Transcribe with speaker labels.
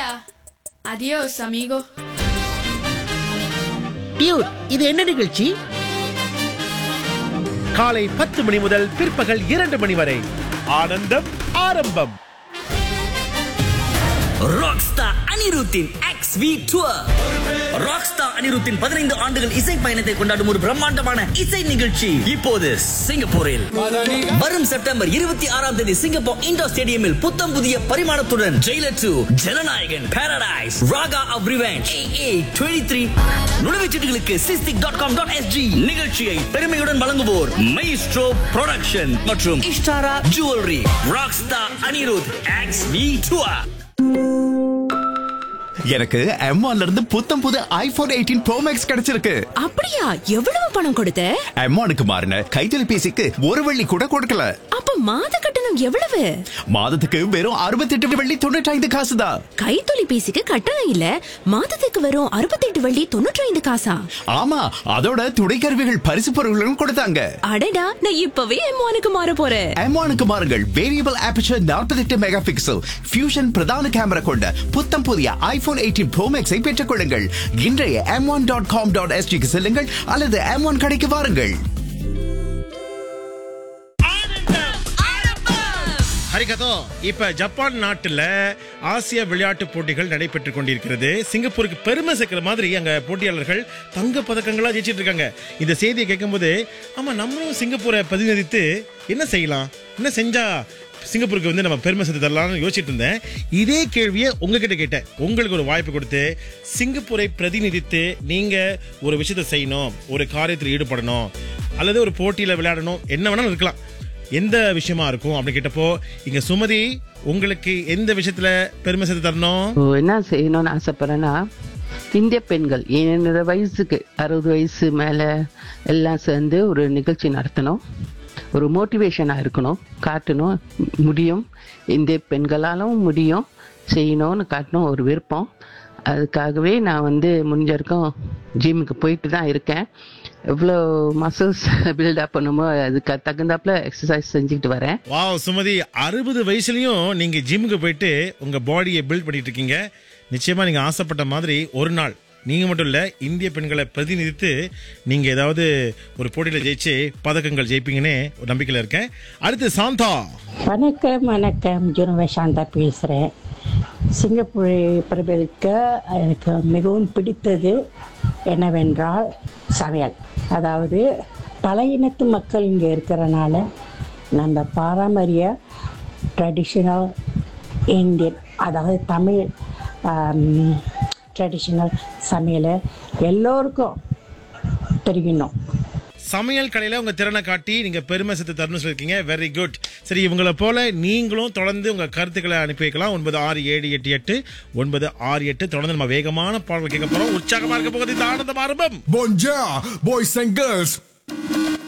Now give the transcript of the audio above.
Speaker 1: ya. Adiós, amigo.
Speaker 2: Dude இது என்ன நிகழ்ச்சி
Speaker 3: காலை பத்து மணி முதல் பிற்பகல் இரண்டு மணி வரை ஆனந்தம் ஆரம்பம்
Speaker 4: ராக்ஸ்டார் அனிருத்தின் எக்ஸ் வி டூர் ராக்ஸ்டார் அனிருத்தின் பதினைந்து ஆண்டுகள் இசை பயணத்தை கொண்டாடும் ஒரு பிரம்மாண்டமான இசை நிகழ்ச்சி இப்போது சிங்கப்பூரில் வரும் செப்டம்பர் இருபத்தி ஆறாம் தேதி சிங்கப்பூர் இண்டோர் ஸ்டேடியமில் புத்தம் புதிய பரிமாணத்துடன் Jailer two Jananayagan paradise raga of revenge A twenty three நுழைவுச்சீட்டுகளுக்கு Sistic dot com dot SG நிகழ்ச்சியை பெருமையுடன் வழங்குவோர் மைஸ்ட்ரோ ப்ரொடக்ஷன் மற்றும் Ishtara jewellery rockstar Anirudh X V tour
Speaker 5: எனக்கு M1 ல இருந்து புத்தம் புது ஐபோன் எயிட்டீன் ப்ரோ மேக்ஸ் கிடைச்சிருக்கு
Speaker 6: அப்படியா எவ்வளவு பணம் கொடுத்த
Speaker 5: M1க்கு மாறின கைத்தொலைபேசிக்கு ஒரு வெள்ளி கூட கொடுக்கல
Speaker 6: அப்ப மாத கட்டணம் எவ்வளவு
Speaker 5: மாதத்துக்கு வெறும் 68 வெள்ளி தொண்ணூற்றி ஐந்து காசு தான்
Speaker 6: கைத்தொலைபேசிக்கு கட்டணம் இல்ல மாதத்துக்கு வரும் அறுபத்தெட்டு வள்ளி தொண்ணூற்றி ஐந்து காசா
Speaker 5: ஆமா அதோட துணை கருவிகள் பரிசு பொருட்களும் கொடுத்தாங்க
Speaker 6: அடடா நான் இப்பவே எம்மானுக்கு மாற போறேன்
Speaker 5: M1க்கு மாறுங்கள் variable aperture 48 mega pixel fusion பிரதான கேமரா கொண்ட புத்தம் புதிய ஐபோன் எயிட்டீன் ப்ரோ மேக்ஸை பெற்றுக் கொள்ளுங்கள் இன்றைய M one dot com dot எஸ்டிக்கு செல்லுங்கள் அல்லது எம் ஒன் கடைக்கு வாருங்கள்
Speaker 3: ஹரிகதோ இப்ப ஜப்பான் நாட்டுல ஆசிய விளையாட்டு போட்டிகள் நடைபெற்று கொண்டிருக்கிறது சிங்கப்பூருக்கு பெருமை சேர்க்கிற மாதிரி அங்க போட்டியாளர்கள் தங்க பதக்கங்களா ஜெயிச்சிட்டு இருக்காங்க இந்த செய்தியை கேட்கும்போது ஆமா நம்மளும் சிங்கப்பூரை பிரதிநிதித்து என்ன செய்யலாம் என்ன செஞ்சா சிங்கப்பூருக்கு வந்து நம்ம பெருமை சேர்த்து தரலாம்னு யோசிச்சுட்டு இருந்தேன் இதே கேள்வியை உங்ககிட்ட கேட்டேன் உங்களுக்கு ஒரு வாய்ப்பு கொடுத்து சிங்கப்பூரை பிரதிநிதித்து நீங்க ஒரு விஷயத்தை செய்யணும் ஒரு காரியத்தில் ஈடுபடணும் அல்லது ஒரு போட்டியில விளையாடணும் என்ன வேணாலும் இருக்கலாம் எந்த விஷயமா இருக்கும் அப்படின்னு கேட்டப்போ இங்க சுமதி உங்களுக்கு எந்த விஷயத்துல பெருமை சேர்த்து தரணும்
Speaker 7: இப்போ என்ன செய்யணும்னு ஆசைப்படுறேன்னா இந்திய பெண்கள் என்னோட வயசுக்கு அறுபது வயசு மேலே எல்லாம் சேர்ந்து ஒரு நிகழ்ச்சி நடத்தணும் ஒரு மோட்டிவேஷனாக இருக்கணும் காட்டணும் முடியும் இந்திய பெண்களாலும் முடியும் செய்யணும்னு காட்டணும் ஒரு விருப்பம் அதுக்காகவே நான் வந்து முடிஞ்ச வரைக்கும் ஜிம்முக்கு போயிட்டு தான் இருக்கேன் எவ்வளோ மசில்ஸ் பில்டப் பண்ணுமோ அதுக்கு தகுந்தாப்புல எக்ஸசைஸ் செஞ்சுக்கிட்டு வரேன்
Speaker 3: வாவ் சுமதி அறுபது வயசுலயும் நீங்க ஜிம்முக்கு போயிட்டு உங்க பாடியை பில்ட் பண்ணிட்டு இருக்கீங்க நிச்சயமா நீங்க ஆசைப்பட்ட மாதிரி ஒரு நாள் நீங்க மட்டும் இல்ல இந்திய பெண்களை பிரதிநிதித்து நீங்க ஏதாவது ஒரு போட்டியில ஜெயிச்சு பதக்கங்கள் ஜெயிப்பீங்கன்னு ஒரு நம்பிக்கையில இருக்கேன் அடுத்து சாந்தா
Speaker 8: வணக்கம் வணக்கம் ஜுனவ சாந்தா பேசுகிறேன் சிங்கப்பூரை பிரபலிக்க எனக்கு மிகவும் பிடித்தது என்னவென்றால் சமையல் அதாவது பல இனத்து மக்கள் இங்கே இருக்கிறனால நம்ம பாரம்பரிய ட்ரெடிஷ்னல் இந்தியன் அதாவது தமிழ் ட்ரெடிஷ்னல் சமையலை எல்லோருக்கும் தெரியணும்
Speaker 3: சமையல் கடையில உங்க திறனை காட்டி நீங்க பெருமை சேர்த்து தரணும் சொல்லிருக்கீங்க வெரி குட் சரி இவங்கள போல நீங்களும் தொடர்ந்து உங்க கருத்துக்களை அனுப்பி வைக்கலாம் ஒன்பது ஆறு ஏழு எட்டு எட்டு ஒன்பது ஆறு எட்டு தொடர்ந்து நம்ம வேகமான பாடல் கேட்க போறோம் உற்சாகமா இருக்க போகுது இந்த ஆனந்தம் ஆரம்பம்
Speaker 9: Bonjour, boys and girls.